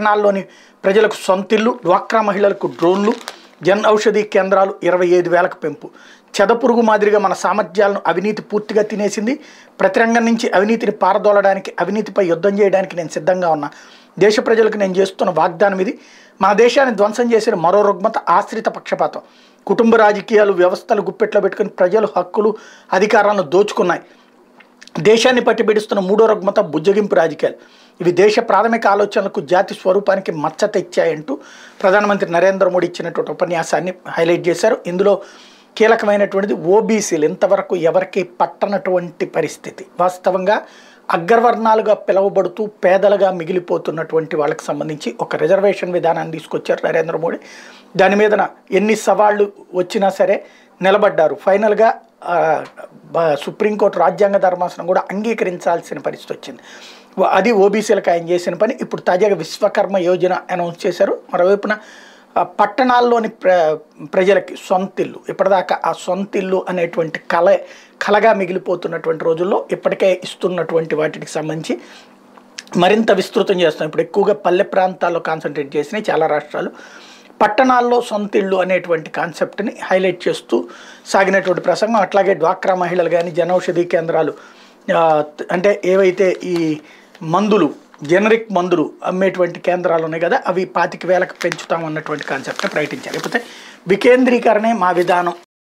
పట్టణాల్లోని ప్రజలకు సొంతిల్లు డ్వాక్రా మహిళలకు డ్రోన్లు జన్ ఔషధి కేంద్రాలు ఇరవై ఐదు వేలకు పెంపు చెదపురుగు మాదిరిగా మన సామర్థ్యాలను అవినీతి పూర్తిగా తినేసింది ప్రతి రంగం నుంచి అవినీతిని పారదోలడానికి అవినీతిపై యుద్ధం చేయడానికి నేను సిద్ధంగా ఉన్నా దేశ ప్రజలకు నేను చేస్తున్న వాగ్దానం ఇది మన దేశాన్ని ధ్వంసం చేసిన మరో రుగ్మత ఆశ్రిత పక్షపాతం కుటుంబ రాజకీయాలు వ్యవస్థలు గుప్పెట్లో పెట్టుకుని ప్రజలు హక్కులు అధికారాలను దోచుకున్నాయి దేశాన్ని పట్టిబిడుస్తున్న మూడో రుగ్మత బుజ్జగింపు రాజకీయాలు ఇవి దేశ ప్రాథమిక ఆలోచనలకు జాతి స్వరూపానికి మచ్చ తెచ్చాయంటూ ప్రధానమంత్రి నరేంద్ర మోడీ ఇచ్చినటువంటి ఉపన్యాసాన్ని హైలైట్ చేశారు ఇందులో కీలకమైనటువంటిది ఓబీసీలు ఇంతవరకు ఎవరికి పట్టనటువంటి పరిస్థితి వాస్తవంగా అగ్రవర్ణాలుగా పిలువబడుతూ పేదలుగా మిగిలిపోతున్నటువంటి వాళ్ళకి సంబంధించి ఒక రిజర్వేషన్ విధానాన్ని తీసుకొచ్చారు నరేంద్ర మోడీ దాని మీదన ఎన్ని సవాళ్ళు వచ్చినా సరే నిలబడ్డారు ఫైనల్గా ఆ, బ- సుప్రీంకోర్టు రాజ్యాంగ ధర్మాసనం కూడా అంగీకరించాల్సిన పరిస్థితి వచ్చింది వ- అది ఓబీసీలకు ఆయన చేసిన పని ఇప్పుడు తాజాగా విశ్వకర్మ యోజన అనౌన్స్ చేశారు మరోవైపున ఆ, పట్టణాల్లోని ప్ర ప్రజలకి సొంతిల్లు ఇప్పటిదాకా ఆ సొంతిల్లు అనేటువంటి కళ కళగా మిగిలిపోతున్నటువంటి రోజుల్లో ఇప్పటికే ఇస్తున్నటువంటి వాటికి సంబంధించి మరింత విస్తృతం చేస్తాం ఇప్పుడు ఎక్కువగా పల్లె ప్రాంతాల్లో కాన్సన్ట్రేట్ చేసినాయి చాలా రాష్ట్రాలు పట్టణాల్లో సొంత ఇళ్ళు అనేటువంటి కాన్సెప్ట్ని హైలైట్ చేస్తూ సాగినటువంటి ప్రసంగం అట్లాగే డ్వాక్రా మహిళలు కానీ జనౌషధి కేంద్రాలు ఆ, అంటే ఏవైతే ఈ మందులు జనరిక్ మందులు అమ్మేటువంటి కేంద్రాలు ఉన్నాయి కదా అవి పాతిక వేలకు పెంచుతాం అన్నటువంటి కాన్సెప్ట్ని ప్రకటించారు లేకపోతే వికేంద్రీకరణే మా విధానం